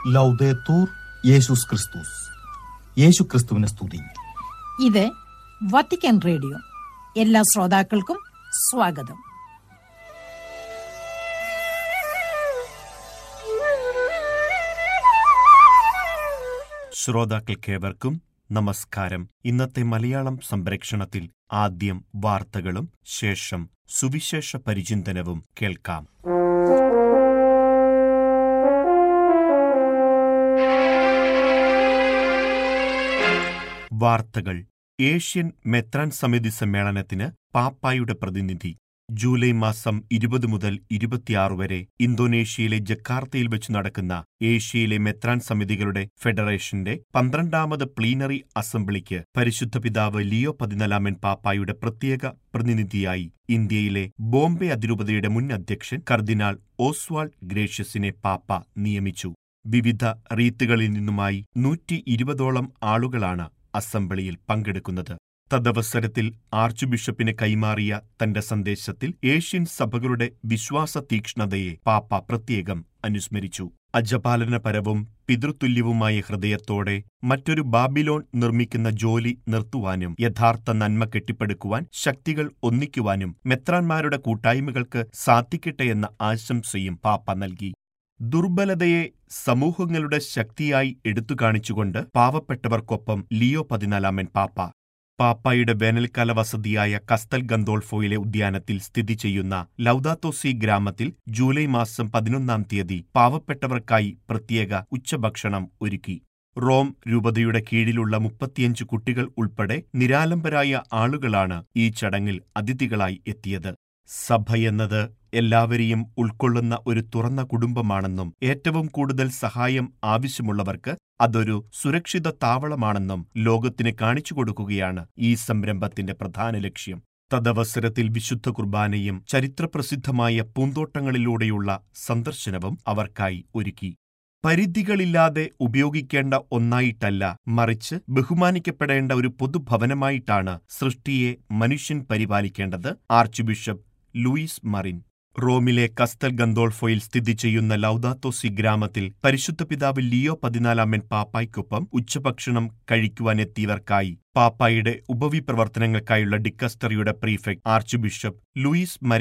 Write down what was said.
ലൗദേത്തൂർ യേശുസ് ക്രിസ്തുസ് യേശു ക്രിസ്തുവിനെ സ്തുതി ഇത് വത്തിക്കാൻ റേഡിയോ എല്ലാ ശ്രോതാക്കൾക്കും സ്വാഗതം ശ്രോതാക്കൾക്കേവർക്കും നമസ്കാരം ഇന്നത്തെ മലയാളം സംപ്രേക്ഷണത്തിൽ ആദ്യം വാർത്തകളും ശേഷം സുവിശേഷ പരിചിന്തനവും കേൾക്കാം വാർത്തകൾ ഏഷ്യൻ മെത്രാൻ സമിതി സമ്മേളനത്തിന് പാപ്പായുടെ പ്രതിനിധി ജൂലൈ മാസം ഇരുപത് മുതൽ ഇരുപത്തിയാറ് വരെ ഇന്തോനേഷ്യയിലെ ജക്കാർത്തയിൽ വെച്ച് നടക്കുന്ന ഏഷ്യയിലെ മെത്രാൻ സമിതികളുടെ ഫെഡറേഷന്റെ പന്ത്രണ്ടാമത് പ്ലീനറി അസംബ്ലിക്ക് പരിശുദ്ധ പിതാവ് ലിയോ പതിനാലാമൻ പാപ്പായുടെ പ്രത്യേക പ്രതിനിധിയായി ഇന്ത്യയിലെ ബോംബെ അതിരൂപതയുടെ മുൻ അധ്യക്ഷൻ കർദിനാൾ ഓസ്വാൾഡ് ഗ്രേഷ്യസിനെ പാപ്പ നിയമിച്ചു വിവിധ റീത്തുകളിൽ നിന്നുമായി നൂറ്റി ഇരുപതോളം ആളുകളാണ് അസംബ്ലിയിൽ പങ്കെടുക്കുന്നത് തദവസരത്തിൽ ആർച്ച് ബിഷപ്പിന് കൈമാറിയ തന്റെ സന്ദേശത്തിൽ ഏഷ്യൻ സഭകളുടെ വിശ്വാസ തീക്ഷ്ണതയെ പാപ്പ പ്രത്യേകം അനുസ്മരിച്ചു അജപാലനപരവും പിതൃതുല്യവുമായ ഹൃദയത്തോടെ മറ്റൊരു ബാബിലോൺ നിർമ്മിക്കുന്ന ജോലി നിർത്തുവാനും യഥാർത്ഥ നന്മ കെട്ടിപ്പടുക്കുവാൻ ശക്തികൾ ഒന്നിക്കുവാനും മെത്രാന്മാരുടെ കൂട്ടായ്മകൾക്ക് സാധിക്കട്ടെ എന്ന ആശംസയും പാപ്പ നൽകി ദുർബലതയെ സമൂഹങ്ങളുടെ ശക്തിയായി എടുത്തുകാണിച്ചുകൊണ്ട് പാവപ്പെട്ടവർക്കൊപ്പം ലിയോ പതിനാലാമൻ പാപ്പ പാപ്പായുടെ വേനൽക്കാല വസതിയായ കസ്തൽ ഗന്തോൾഫോയിലെ ഉദ്യാനത്തിൽ സ്ഥിതി ചെയ്യുന്ന ലൗദാത്തോസി ഗ്രാമത്തിൽ ജൂലൈ മാസം പതിനൊന്നാം തീയതി പാവപ്പെട്ടവർക്കായി പ്രത്യേക ഉച്ചഭക്ഷണം ഒരുക്കി റോം രൂപതയുടെ കീഴിലുള്ള മുപ്പത്തിയഞ്ച് കുട്ടികൾ ഉൾപ്പെടെ നിരാലംബരായ ആളുകളാണ് ഈ ചടങ്ങിൽ അതിഥികളായി എത്തിയത് സഭയെന്നത് എല്ലാവരെയും ഉൾക്കൊള്ളുന്ന ഒരു തുറന്ന കുടുംബമാണെന്നും ഏറ്റവും കൂടുതൽ സഹായം ആവശ്യമുള്ളവർക്ക് അതൊരു സുരക്ഷിത താവളമാണെന്നും ലോകത്തിന് കാണിച്ചു കൊടുക്കുകയാണ് ഈ സംരംഭത്തിന്റെ പ്രധാന ലക്ഷ്യം തദവസരത്തിൽ വിശുദ്ധ കുർബാനയും ചരിത്രപ്രസിദ്ധമായ പൂന്തോട്ടങ്ങളിലൂടെയുള്ള സന്ദർശനവും അവർക്കായി ഒരുക്കി പരിധികളില്ലാതെ ഉപയോഗിക്കേണ്ട ഒന്നായിട്ടല്ല മറിച്ച് ബഹുമാനിക്കപ്പെടേണ്ട ഒരു പൊതുഭവനമായിട്ടാണ് സൃഷ്ടിയെ മനുഷ്യൻ പരിപാലിക്കേണ്ടത് ആർച്ച് ബിഷപ്പ് ലൂയിസ് മറിൻ റോമിലെ കസ്തൽ ഗന്തോൾഫോയിൽ സ്ഥിതി ചെയ്യുന്ന ലൗദാത്തോസി ഗ്രാമത്തിൽ പരിശുദ്ധ പിതാവ് ലിയോ പതിനാലാമൻ പാപ്പായ്ക്കൊപ്പം ഉച്ചഭക്ഷണം കഴിക്കുവാനെത്തിയവർക്കായി പാപ്പായുടെ ഉപവിപ്രവർത്തനങ്ങൾക്കായുള്ള ഡിക്കസ്റ്ററിയുടെ പ്രീഫെക്ട് ആർച്ച് ബിഷപ്പ് ലൂയിസ്